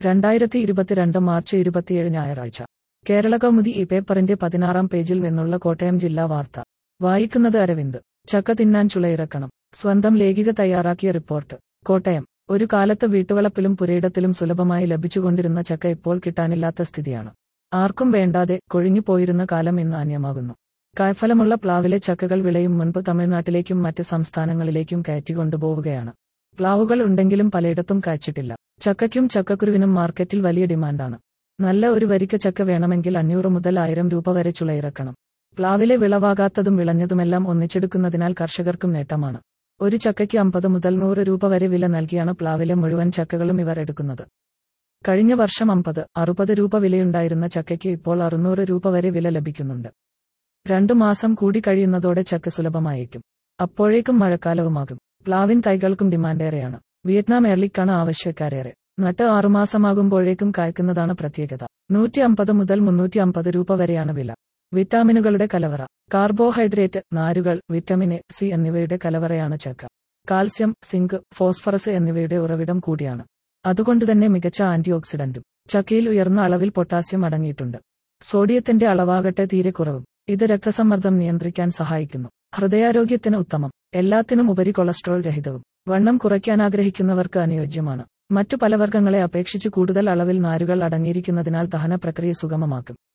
രണ്ടായിരത്തി ഇരുപത്തിരണ്ട് മാർച്ച് ഇരുപത്തിയേഴ് ഞായറാഴ്ച കേരള കൗമുദി ഈ പേപ്പറിന്റെ പതിനാറാം പേജിൽ നിന്നുള്ള കോട്ടയം ജില്ലാ വാർത്ത വായിക്കുന്നത് അരവിന്ദ് ചക്ക തിന്നാൻ ചുളയിറക്കണം സ്വന്തം ലേഖിക തയ്യാറാക്കിയ റിപ്പോർട്ട് കോട്ടയം ഒരു കാലത്ത് വീട്ടുവളപ്പിലും പുരയിടത്തിലും സുലഭമായി ലഭിച്ചുകൊണ്ടിരുന്ന ചക്ക ഇപ്പോൾ കിട്ടാനില്ലാത്ത സ്ഥിതിയാണ് ആർക്കും വേണ്ടാതെ കൊഴിഞ്ഞു പോയിരുന്ന കാലം ഇന്ന് അന്യമാകുന്നു കായ്ഫലമുള്ള പ്ലാവിലെ ചക്കകൾ വിളയും മുൻപ് തമിഴ്നാട്ടിലേക്കും മറ്റ് സംസ്ഥാനങ്ങളിലേക്കും കയറ്റിക്കൊണ്ടുപോവുകയാണ് പ്ലാവുകൾ ഉണ്ടെങ്കിലും പലയിടത്തും കായ്ച്ചിട്ടില്ല ചക്കയ്ക്കും ചക്കക്കുരുവിനും മാർക്കറ്റിൽ വലിയ ഡിമാൻഡാണ് നല്ല ഒരു വരിക്ക ചക്ക വേണമെങ്കിൽ അഞ്ഞൂറ് മുതൽ ആയിരം രൂപ വരെ ചുളയിറക്കണം പ്ലാവിലെ വിളവാകാത്തതും വിളഞ്ഞതുമെല്ലാം ഒന്നിച്ചെടുക്കുന്നതിനാൽ കർഷകർക്കും നേട്ടമാണ് ഒരു ചക്കയ്ക്ക് അമ്പത് മുതൽ നൂറ് രൂപ വരെ വില നൽകിയാണ് പ്ലാവിലെ മുഴുവൻ ചക്കകളും ഇവർ എടുക്കുന്നത് കഴിഞ്ഞ വർഷം അമ്പത് അറുപത് രൂപ വിലയുണ്ടായിരുന്ന ചക്കയ്ക്ക് ഇപ്പോൾ അറുന്നൂറ് രൂപ വരെ വില ലഭിക്കുന്നുണ്ട് രണ്ടു മാസം കൂടി കഴിയുന്നതോടെ ചക്ക സുലഭമായേക്കും അപ്പോഴേക്കും മഴക്കാലവുമാകും പ്ലാവിൻ തൈകൾക്കും ഡിമാൻഡേറെയാണ് വിയറ്റ്നാം എർലിക്കാണ് ആവശ്യക്കാരേറെ നട്ട് ആറുമാസമാകുമ്പോഴേക്കും കായ്ക്കുന്നതാണ് പ്രത്യേകത നൂറ്റി അമ്പത് മുതൽ മുന്നൂറ്റി അമ്പത് രൂപ വരെയാണ് വില വിറ്റാമിനുകളുടെ കലവറ കാർബോഹൈഡ്രേറ്റ് നാരുകൾ വിറ്റമിൻ എ സി എന്നിവയുടെ കലവറയാണ് ചക്ക കാൽസ്യം സിങ്ക് ഫോസ്ഫറസ് എന്നിവയുടെ ഉറവിടം കൂടിയാണ് അതുകൊണ്ടുതന്നെ മികച്ച ആന്റി ഓക്സിഡന്റും ചക്കയിൽ ഉയർന്ന അളവിൽ പൊട്ടാസ്യം അടങ്ങിയിട്ടുണ്ട് സോഡിയത്തിന്റെ അളവാകട്ടെ തീരെ കുറവും ഇത് രക്തസമ്മർദ്ദം നിയന്ത്രിക്കാൻ സഹായിക്കുന്നു ഹൃദയാരോഗ്യത്തിന് ഉത്തമം എല്ലാത്തിനും ഉപരി കൊളസ്ട്രോൾ രഹിതവും വണ്ണം കുറയ്ക്കാൻ ആഗ്രഹിക്കുന്നവർക്ക് അനുയോജ്യമാണ് മറ്റു പലവർഗ്ഗങ്ങളെ അപേക്ഷിച്ച് കൂടുതൽ അളവിൽ നാരുകൾ അടങ്ങിയിരിക്കുന്നതിനാൽ ദഹന പ്രക്രിയ സുഗമമാക്കും